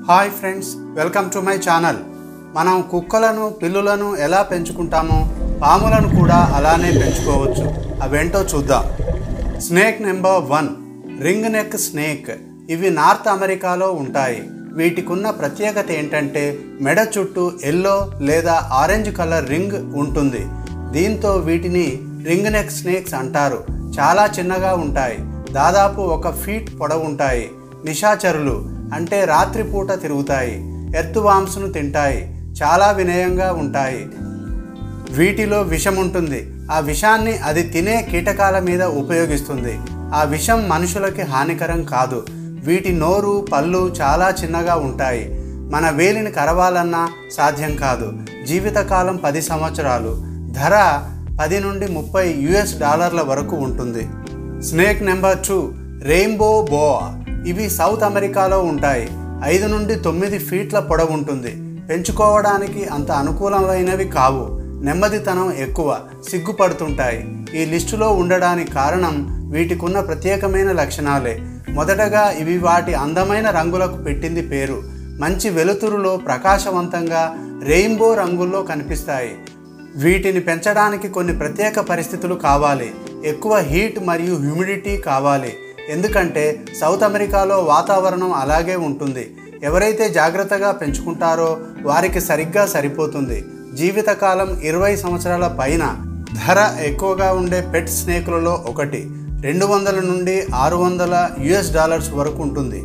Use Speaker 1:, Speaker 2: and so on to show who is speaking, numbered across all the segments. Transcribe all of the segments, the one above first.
Speaker 1: hi friends welcome to my channel మనం కుక్కలను పిల్లులను ఎలా పెంచుకుంటామో పాములను కూడా అలానే పెంచుకోవచ్చు అవేంటో చూద్దాం snake number one ring neck snake ఇవి నార్త్ అమెరికాలో ఉంటాయి వీటికున్న ప్రత్యేకత ఏంటంటే మెడ చుట్టూ ఎల్లో లేదా ఆరెంజ్ కలర్ రింగ్ ఉంటుంది దీంతో వీటిని రింగ్ నెక్ స్నేక్స్ అంటారు చాలా చిన్నగా ఉంటాయి దాదాపు ఒక ఫీట్ పొడవు ఉంటాయి నిశాచరులు అంటే రాత్రిపూట తిరుగుతాయి ఎర్త్ వామ్స్ను తింటాయి చాలా వినయంగా ఉంటాయి వీటిలో విషం ఉంటుంది ఆ విషాన్ని అది తినే కీటకాల మీద ఉపయోగిస్తుంది ఆ విషం మనుషులకి హానికరం కాదు వీటి నోరు పళ్ళు చాలా చిన్నగా ఉంటాయి మన వేలిని కరవాలన్నా సాధ్యం కాదు జీవితకాలం పది సంవత్సరాలు ధర పది నుండి ముప్పై యుఎస్ డాలర్ల వరకు ఉంటుంది snake number two rainbow boa ఇవి సౌత్ అమెరికాలో ఉంటాయి ఐదు నుండి తొమ్మిది ఫీట్ల పొడవు ఉంటుంది పెంచుకోవడానికి అంత అనుకూలమైనవి కావు నెమ్మదితనం ఎక్కువ సిగ్గుపడుతుంటాయి ఈ లిస్టులో ఉండడానికి కారణం వీటికున్న ప్రత్యేకమైన లక్షణాలే మొదటగా ఇవి వాటి అందమైన రంగులకు పెట్టింది పేరు మంచి వెలుతురులో ప్రకాశవంతంగా రెయిన్బో రంగుల్లో కనిపిస్తాయి వీటిని పెంచడానికి కొన్ని ప్రత్యేక పరిస్థితులు కావాలి ఎక్కువ హీట్ మరియు హ్యూమిడిటీ కావాలి ఎందుకంటే సౌత్ అమెరికాలో వాతావరణం అలాగే ఉంటుంది ఎవరైతే జాగ్రత్తగా పెంచుకుంటారో వారికి సరిగ్గా సరిపోతుంది జీవితకాలం ఇరవై సంవత్సరాల పైన ధర ఎక్కువగా ఉండే పెట్ స్నేకులలో ఒకటి రెండు వందల నుండి ఆరు వందల యుఎస్ డాలర్స్ వరకు ఉంటుంది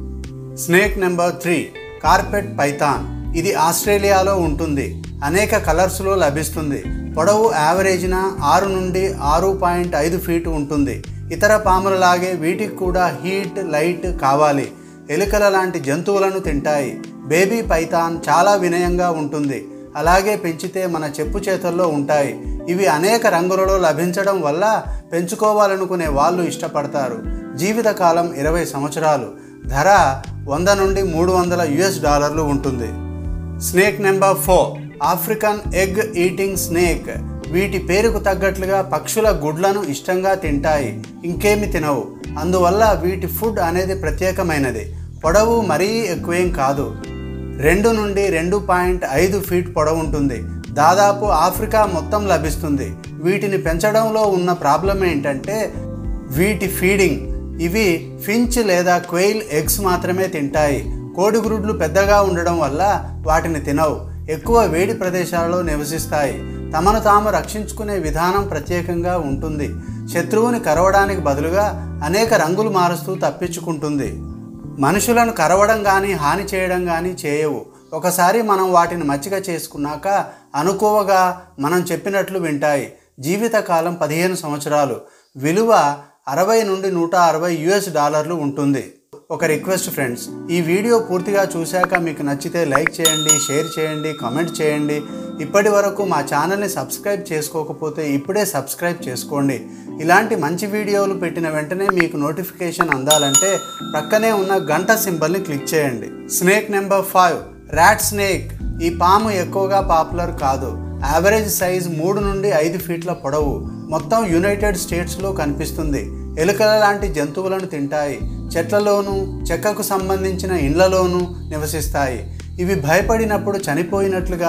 Speaker 1: snake number three carpet python ఇది ఆస్ట్రేలియాలో ఉంటుంది అనేక కలర్స్లో లభిస్తుంది పొడవు యావరేజ్న ఆరు నుండి ఆరు పాయింట్ ఐదు ఫీటు ఉంటుంది ఇతర పాములలాగే వీటికి కూడా హీట్ లైట్ కావాలి ఎలుకల లాంటి జంతువులను తింటాయి బేబీ పైథాన్ చాలా వినయంగా ఉంటుంది అలాగే పెంచితే మన చెప్పు చేతుల్లో ఉంటాయి ఇవి అనేక రంగులలో లభించడం వల్ల పెంచుకోవాలనుకునే వాళ్ళు ఇష్టపడతారు జీవితకాలం ఇరవై సంవత్సరాలు ధర వంద నుండి మూడు వందల యుఎస్ డాలర్లు ఉంటుంది snake number four African egg eating snake వీటి పేరుకు తగ్గట్లుగా పక్షుల గుడ్లను ఇష్టంగా తింటాయి ఇంకేమి తినవు అందువల్ల వీటి ఫుడ్ అనేది ప్రత్యేకమైనది పొడవు మరీ ఎక్కువేం కాదు రెండు నుండి రెండు పాయింట్ ఐదు ఫీట్ పొడవు ఉంటుంది దాదాపు ఆఫ్రికా మొత్తం లభిస్తుంది వీటిని పెంచడంలో ఉన్న ప్రాబ్లం ఏంటంటే వీటి ఫీడింగ్ ఇవి ఫించ్ లేదా క్వెయిల్ ఎగ్స్ మాత్రమే తింటాయి కోడిగురుడ్లు పెద్దగా ఉండడం వల్ల వాటిని తినవు ఎక్కువ వేడి ప్రదేశాలలో నివసిస్తాయి తమను తాము రక్షించుకునే విధానం ప్రత్యేకంగా ఉంటుంది శత్రువుని కరవడానికి బదులుగా అనేక రంగులు మారుస్తూ తప్పించుకుంటుంది మనుషులను కరవడం కానీ హాని చేయడం కానీ చేయవు ఒకసారి మనం వాటిని మచ్చిక చేసుకున్నాక అనుకోవగా మనం చెప్పినట్లు వింటాయి జీవితకాలం పదిహేను సంవత్సరాలు విలువ అరవై నుండి నూట అరవై యుఎస్ డాలర్లు ఉంటుంది ఒక రిక్వెస్ట్ ఫ్రెండ్స్ ఈ వీడియో పూర్తిగా చూశాక మీకు నచ్చితే లైక్ చేయండి షేర్ చేయండి కామెంట్ చేయండి ఇప్పటి వరకు మా ఛానల్ని సబ్స్క్రైబ్ చేసుకోకపోతే ఇప్పుడే సబ్స్క్రైబ్ చేసుకోండి ఇలాంటి మంచి వీడియోలు పెట్టిన వెంటనే మీకు నోటిఫికేషన్ అందాలంటే ప్రక్కనే ఉన్న గంట సింబల్ని క్లిక్ చేయండి snake number five rat snake ఈ పాము ఎక్కువగా పాపులర్ కాదు యావరేజ్ సైజ్ మూడు నుండి ఐదు ఫీట్ల పొడవు మొత్తం యునైటెడ్ స్టేట్స్లో కనిపిస్తుంది ఎలుకల లాంటి జంతువులను తింటాయి చెట్లలోనూ చెక్కకు సంబంధించిన ఇండ్లలోనూ నివసిస్తాయి ఇవి భయపడినప్పుడు చనిపోయినట్లుగా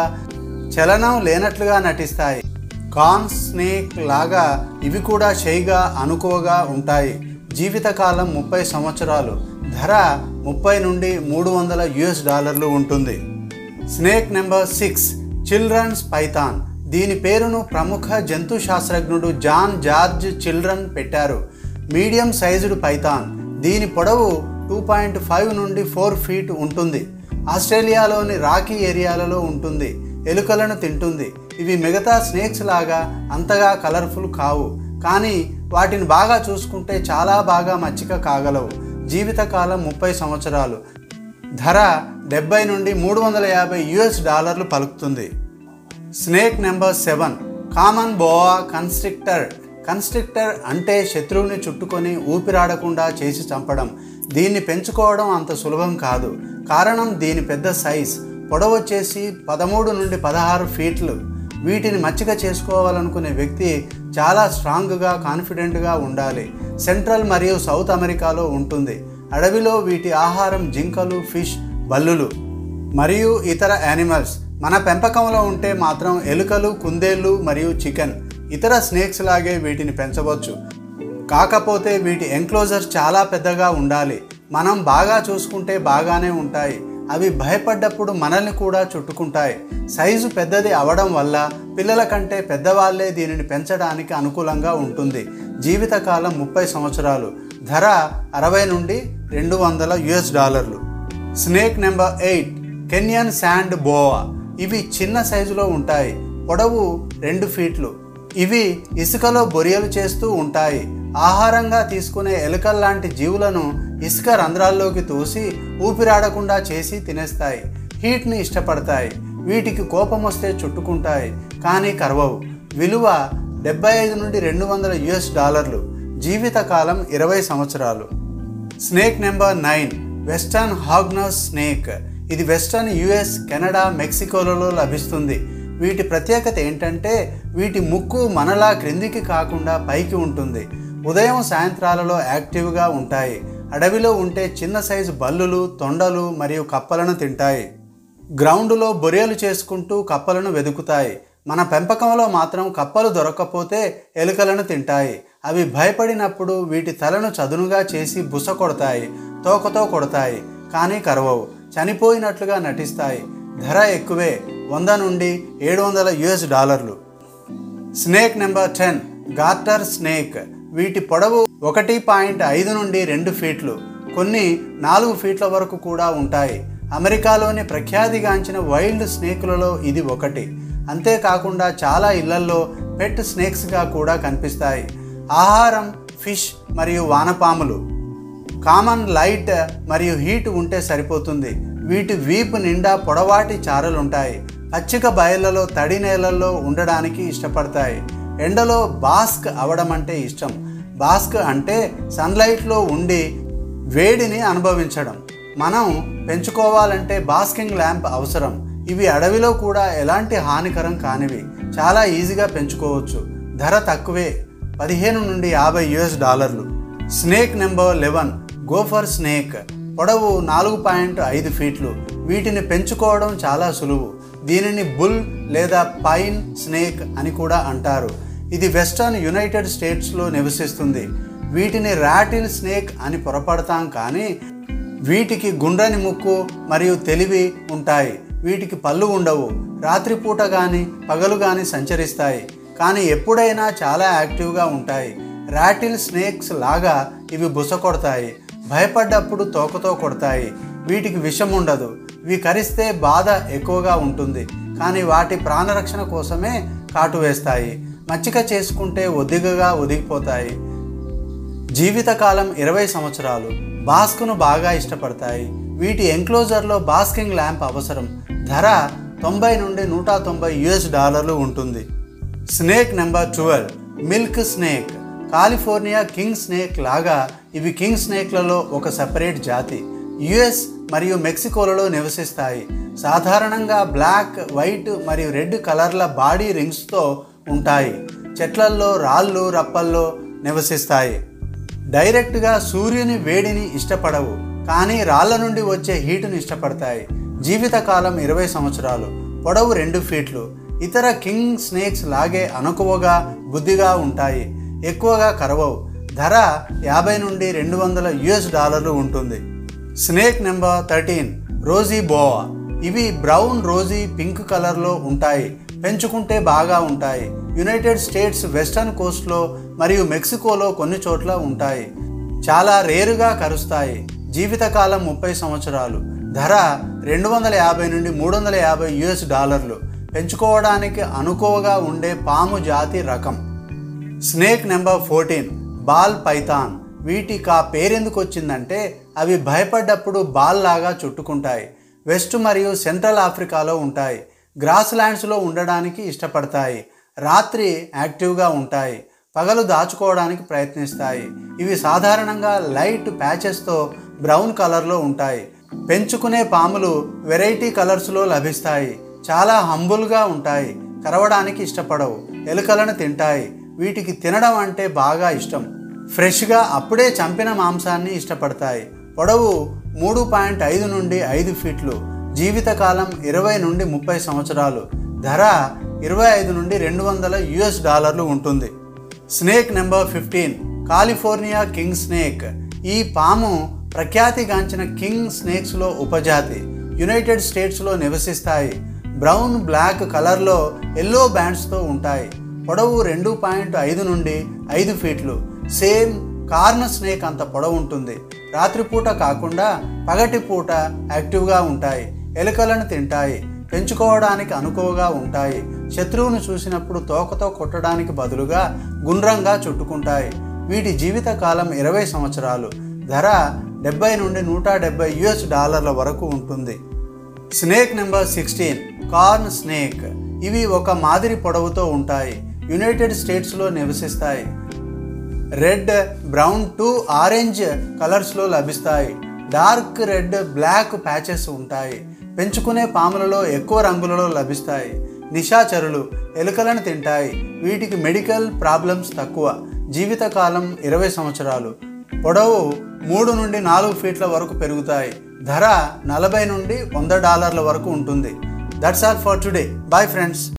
Speaker 1: చలనం లేనట్లుగా నటిస్తాయి కాన్ స్నేక్ లాగా ఇవి కూడా షైగా అనుకోగా ఉంటాయి జీవితకాలం ముప్పై సంవత్సరాలు ధర ముప్పై నుండి మూడు వందల యుఎస్ డాలర్లు ఉంటుంది snake number six children's python దీని పేరును ప్రముఖ జంతు శాస్త్రజ్ఞుడు జాన్ జార్జ్ చిల్డ్రన్ పెట్టారు మీడియం సైజుడ్ పైథాన్ దీని పొడవు టూ పాయింట్ ఫైవ్ నుండి ఫోర్ ఫీట్ ఉంటుంది ఆస్ట్రేలియాలోని రాకీ ఏరియాలలో ఉంటుంది ఎలుకలను తింటుంది ఇవి మిగతా స్నేక్స్ లాగా అంతగా కలర్ఫుల్ కావు కానీ వాటిని బాగా చూసుకుంటే చాలా బాగా మచ్చిక కాగలవు జీవితకాలం ముప్పై సంవత్సరాలు ధర డెబ్బై నుండి మూడు వందల యాభై యుఎస్ డాలర్లు పలుకుతుంది snake number seven common boa constrictor constrictor అంటే శత్రువుని చుట్టుకొని ఊపిరాడకుండా చేసి చంపడం దీన్ని పెంచుకోవడం అంత సులభం కాదు కారణం దీని పెద్ద సైజ్ పొడవచ్చేసి పదమూడు నుండి పదహారు ఫీట్లు వీటిని మచ్చిక చేసుకోవాలనుకునే వ్యక్తి చాలా స్ట్రాంగ్గా కాన్ఫిడెంట్గా ఉండాలి సెంట్రల్ మరియు సౌత్ అమెరికాలో ఉంటుంది అడవిలో వీటి ఆహారం జింకలు ఫిష్ బల్లులు మరియు ఇతర యానిమల్స్ మన పెంపకంలో ఉంటే మాత్రం ఎలుకలు కుందేళ్ళు మరియు చికెన్ ఇతర స్నేక్స్ లాగే వీటిని పెంచవచ్చు కాకపోతే వీటి ఎంక్లోజర్ చాలా పెద్దగా ఉండాలి మనం బాగా చూసుకుంటే బాగానే ఉంటాయి అవి భయపడ్డప్పుడు మనల్ని కూడా చుట్టుకుంటాయి సైజు పెద్దది అవడం వల్ల పిల్లల కంటే పెద్దవాళ్ళే దీనిని పెంచడానికి అనుకూలంగా ఉంటుంది జీవితకాలం ముప్పై సంవత్సరాలు ధర అరవై నుండి రెండు వందల యుఎస్ డాలర్లు snake number eight Kenyan sand boa ఇవి చిన్న సైజులో ఉంటాయి పొడవు రెండు ఫీట్లు ఇవి ఇసుకలో బొరియలు చేస్తూ ఉంటాయి ఆహారంగా తీసుకునే ఎలుకల్లాంటి జీవులను ఇసుక రంధ్రాల్లోకి తోసి ఊపిరాడకుండా చేసి తినేస్తాయి హీట్ని ఇష్టపడతాయి వీటికి కోపం వస్తే చుట్టుకుంటాయి కానీ కరవవు విలువ డెబ్బై ఐదు నుండి రెండు వందల యుఎస్ డాలర్లు జీవితకాలం ఇరవై సంవత్సరాలు snake number nine western hognose snake ఇది వెస్టర్న్ యుఎస్ కెనడా మెక్సికోలలో లభిస్తుంది వీటి ప్రత్యేకత ఏంటంటే వీటి ముక్కు మనలా క్రిందికి కాకుండా పైకి ఉంటుంది ఉదయం సాయంత్రాలలో యాక్టివ్గా ఉంటాయి అడవిలో ఉంటే చిన్న సైజు బల్లులు తొండలు మరియు కప్పలను తింటాయి గ్రౌండ్లో బొరియలు చేసుకుంటూ కప్పలను వెతుకుతాయి మన పెంపకంలో మాత్రం కప్పలు దొరకకపోతే ఎలుకలను తింటాయి అవి భయపడినప్పుడు వీటి తలను చదునుగా చేసి బుస కొడతాయి తోకతో కొడతాయి కానీ కరవవు చనిపోయినట్లుగా నటిస్తాయి ధర ఎక్కువే వంద నుండి ఏడు వందల యుఎస్ డాలర్లు snake number ten garter snake వీటి పొడవు ఒకటి పాయింట్ ఐదు నుండి రెండు ఫీట్లు కొన్ని నాలుగు ఫీట్ల వరకు కూడా ఉంటాయి అమెరికాలోని ప్రఖ్యాతిగాంచిన వైల్డ్ స్నేకులలో ఇది ఒకటి అంతేకాకుండా చాలా ఇళ్లల్లో పెట్ స్నేక్స్గా కూడా కనిపిస్తాయి ఆహారం ఫిష్ మరియు వానపాములు కామన్ లైట్ మరియు హీట్ ఉంటే సరిపోతుంది వీటి వీపు నిండా పొడవాటి చారలుంటాయి పచ్చిక బయళ్లలో తడి నేలల్లో ఉండడానికి ఇష్టపడతాయి ఎండలో బాస్క్ అవడం అంటే ఇష్టం బాస్క్ అంటే సన్లైట్లో ఉండి వేడిని అనుభవించడం మనం పెంచుకోవాలంటే బాస్కింగ్ ల్యాంప్ అవసరం ఇవి అడవిలో కూడా ఎలాంటి హానికరం కానివి చాలా ఈజీగా పెంచుకోవచ్చు ధర తక్కువే పదిహేను నుండి యాభై యుఎస్ డాలర్లు snake number eleven gopher snake పొడవు నాలుగు పాయింట్ ఐదు ఫీట్లు వీటిని పెంచుకోవడం చాలా సులువు దీనిని బుల్ లేదా పైన్ స్నేక్ అని కూడా అంటారు ఇది వెస్టర్న్ యునైటెడ్ స్టేట్స్లో నివసిస్తుంది వీటిని ర్యాటిల్ స్నేక్ అని పొరపడతాం కానీ వీటికి గుండ్రని ముక్కు మరియు తెలివి ఉంటాయి వీటికి పళ్ళు ఉండవు రాత్రిపూట కానీ పగలు కానీ సంచరిస్తాయి కానీ ఎప్పుడైనా చాలా యాక్టివ్గా ఉంటాయి ర్యాటిల్ స్నేక్స్ లాగా ఇవి బుస కొడతాయి భయపడ్డప్పుడు తోకతో కొడతాయి వీటికి విషం ఉండదు ఇవి కరిస్తే బాధ ఎక్కువగా ఉంటుంది కానీ వాటి ప్రాణరక్షణ కోసమే కాటు వేస్తాయి మచ్చిక చేసుకుంటే ఒదిగగా ఒదిగిపోతాయి జీవితకాలం ఇరవై సంవత్సరాలు బాస్క్ను బాగా ఇష్టపడతాయి వీటి ఎంక్లోజర్లో బాస్కింగ్ ల్యాంప్ అవసరం ధర తొంభై నుండి నూట తొంభై యుఎస్ డాలర్లు ఉంటుంది snake number twelve milk snake California king snake లాగా ఇవి కింగ్ స్నేక్లలో ఒక సెపరేట్ జాతి యుఎస్ మరియు మెక్సికోలలో నివసిస్తాయి సాధారణంగా బ్లాక్ వైట్ మరియు రెడ్ కలర్ల బాడీ రింగ్స్తో ఉంటాయి చెట్లల్లో రాళ్ళు రప్పల్లో నివసిస్తాయి డైరెక్ట్గా సూర్యుని వేడిని ఇష్టపడవు కానీ రాళ్ళ నుండి వచ్చే హీటుని ఇష్టపడతాయి జీవితకాలం ఇరవై సంవత్సరాలు పొడవు రెండు ఫీట్లు ఇతర కింగ్ స్నేక్స్ లాగే అనుకువగా బుద్ధిగా ఉంటాయి ఎక్కువగా కరవవు ధర యాభై నుండి రెండు వందల యుఎస్ డాలర్లు ఉంటుంది snake number thirteen rosy boa ఇవి బ్రౌన్ రోజీ పింక్ కలర్లో ఉంటాయి పెంచుకుంటే బాగా ఉంటాయి యునైటెడ్ స్టేట్స్ వెస్టర్న్ కోస్ట్లో మరియు మెక్సికోలో కొన్ని చోట్ల ఉంటాయి చాలా రేరుగా కరుస్తాయి జీవితకాలం ముప్పై సంవత్సరాలు ధర రెండు వందల యాభై నుండి మూడు వందల యాభై యుఎస్ డాలర్లు పెంచుకోవడానికి అనుకోవగా ఉండే పాము జాతి రకం snake number fourteen ball python వీటికి ఆ పేరెందుకు వచ్చిందంటే అవి భయపడ్డప్పుడు బాల్ లాగా చుట్టుకుంటాయి వెస్ట్ మరియు సెంట్రల్ ఆఫ్రికాలో ఉంటాయి గ్రాస్ ల్యాండ్స్లో ఉండడానికి ఇష్టపడతాయి రాత్రి యాక్టివ్గా ఉంటాయి పగలు దాచుకోవడానికి ప్రయత్నిస్తాయి ఇవి సాధారణంగా లైట్ ప్యాచెస్తో బ్రౌన్ కలర్లో ఉంటాయి పెంచుకునే పాములు వెరైటీ కలర్స్లో లభిస్తాయి చాలా హంబుల్గా ఉంటాయి కరవడానికి ఇష్టపడవు ఎలుకలను తింటాయి వీటికి తినడం అంటే బాగా ఇష్టం ఫ్రెష్గా అప్పుడే చంపిన మాంసాన్ని ఇష్టపడతాయి పొడవు మూడు పాయింట్ ఐదు నుండి ఐదు ఫీట్లు జీవితకాలం ఇరవై నుండి ముప్పై సంవత్సరాలు ధర ఇరవై ఐదు నుండి రెండు వందల యుఎస్ డాలర్లు ఉంటుంది snake number fifteen California king snake ఈ పాము ప్రఖ్యాతిగాంచిన కింగ్ స్నేక్స్లో ఉపజాతి యునైటెడ్ స్టేట్స్లో నివసిస్తాయి బ్రౌన్ బ్లాక్ కలర్లో ఎల్లో బ్యాండ్స్తో ఉంటాయి పొడవు రెండు పాయింట్ ఐదు నుండి ఐదు ఫీట్లు సేమ్ కార్న్ స్నేక్ అంత పొడవు ఉంటుంది రాత్రిపూట కాకుండా పగటిపూట యాక్టివ్గా ఉంటాయి ఎలుకలను తింటాయి పెంచుకోవడానికి అనుకువగా ఉంటాయి శత్రువును చూసినప్పుడు తోకతో కొట్టడానికి బదులుగా గుండ్రంగా చుట్టుకుంటాయి వీటి జీవిత కాలం ఇరవై సంవత్సరాలు ధర డెబ్బై నుండి నూట డెబ్బై యుఎస్ డాలర్ల వరకు ఉంటుంది snake number sixteen corn snake ఇవి ఒక మాదిరి పొడవుతో ఉంటాయి యునైటెడ్ స్టేట్స్లో నివసిస్తాయి రెడ్ బ్రౌన్ టు ఆరెంజ్ కలర్స్లో లభిస్తాయి డార్క్ రెడ్ బ్లాక్ ప్యాచెస్ ఉంటాయి పెంచుకునే పాములలో ఎక్కువ రంగులలో లభిస్తాయి నిశాచరులు ఎలుకలను తింటాయి వీటికి మెడికల్ ప్రాబ్లమ్స్ తక్కువ జీవితకాలం ఇరవై సంవత్సరాలు పొడవు మూడు నుండి నాలుగు ఫీట్ల వరకు పెరుగుతాయి ధర నలభై నుండి వంద డాలర్ల వరకు ఉంటుంది that's all for today bye friends